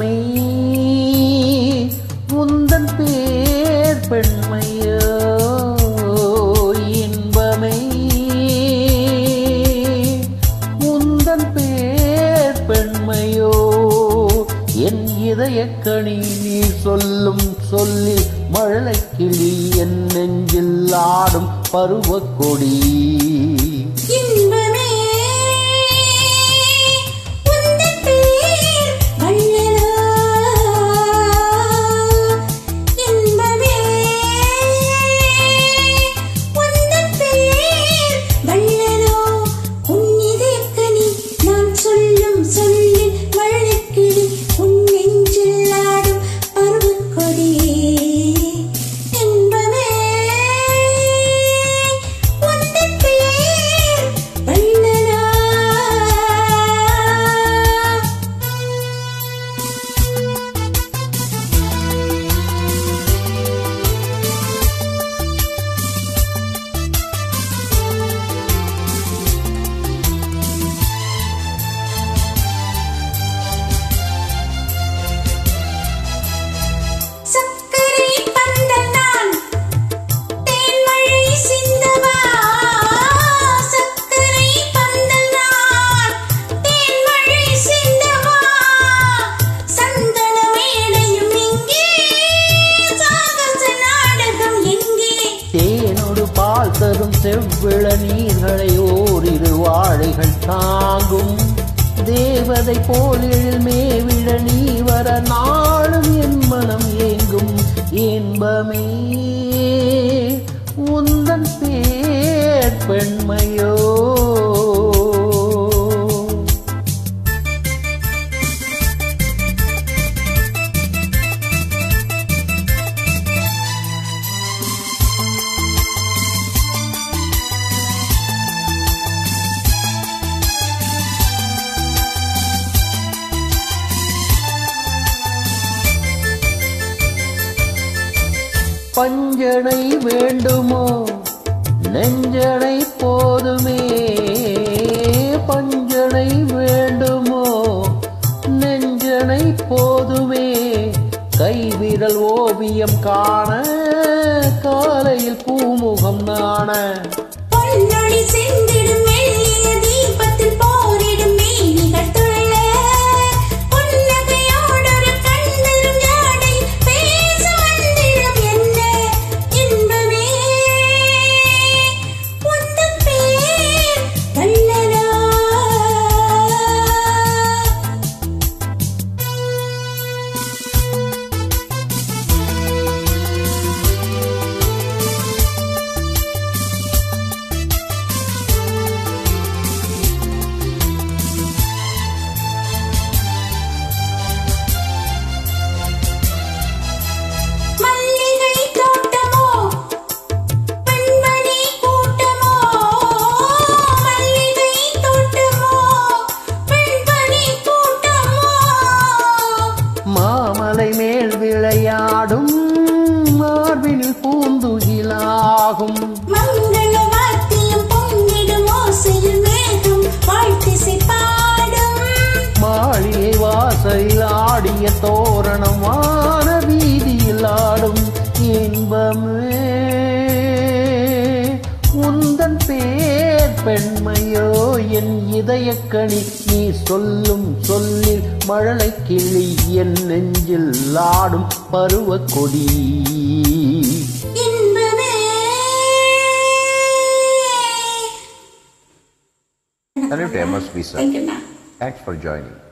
இன்பமே உந்தன் பேர் பெண்மையோ இன்பமே உந்தன் பேர் பெண்மையோ என் இதயக்கணி நீ சொல்லும் சொல்லி மழலை கிளி என் நெஞ்சில் ஆடும் பருவக் கொடி இன்பமே உந்தன் பேர் வள்ளலோ இன்பமே உந்தன் பேர் வள்ளலோ உன் இதயக்கனி நான் சொல்லும் சொல்லில் வள்ளக்கிளி உன் நெஞ்சில் ஆடும் பருவக்கொடி இன்பமே உந்தன் பேர் வள்ளலோ சக்கரை பந்தல் நான் தேன்மழை சிந்தவா சக்கரை பந்தல் நான் தேன்மழை சிந்தவா சந்தன மேடையும் இங்கே சாகச நாடகம் எங்கே தேனொடு பால் தரும் செவ்விள நீர்களை ஓரிரு வாழைகள் தாங்கும் தேவதை போல் எழில் மேவிட நீ வர நாளும் என் மனம் ஏங்கும் இன்பமே உந்தன் பேர் பெண்மையோ பஞ்சனை வேண்டுமோ நெஞ்சனை போதுமே பஞ்சனை வேண்டுமோ நெஞ்சனை போதுமே கைவிரல் ஓவியம் காண காலையில் பூமுகம் நாண பொன்னொழி செந்திடும் மெல்லிய தீபத்தில் போரிடும் மேனிகள் துள்ள புன்னகையோடொரு கண்ணிலும் ஜாடை பேச வந்திடும் என்ன இன்பமே உந்தன் பேர் வள்ளலோ மல்லிகை தோட்டமோ பெண்மணி கூட்டமோ மல்லிகை தோட்டமோ பெண்மணி கூட்டமோ மாமலை மேல் விளையாடும் மார்பினில் பூந்துகிலாகும் மங்கள வாத்தியம் பொங்கிடும் ஓசையில் மேகம் வாழ்த்திசை பாடும் மாளிகை வாசலில் ஆடிய தோரணம் வான வீதியில் ஆடும் இன்பமே உந்தன் பேர் பெண்மையோ என் இதயக்கணி நீ சொல்லும் சொல்லில் மழலை கிளி என் நெஞ்சில் ஆடும் பருவக் கொடி இன்பமே Salute MSV, sir. Thank you, ma'am. Thanks for joining.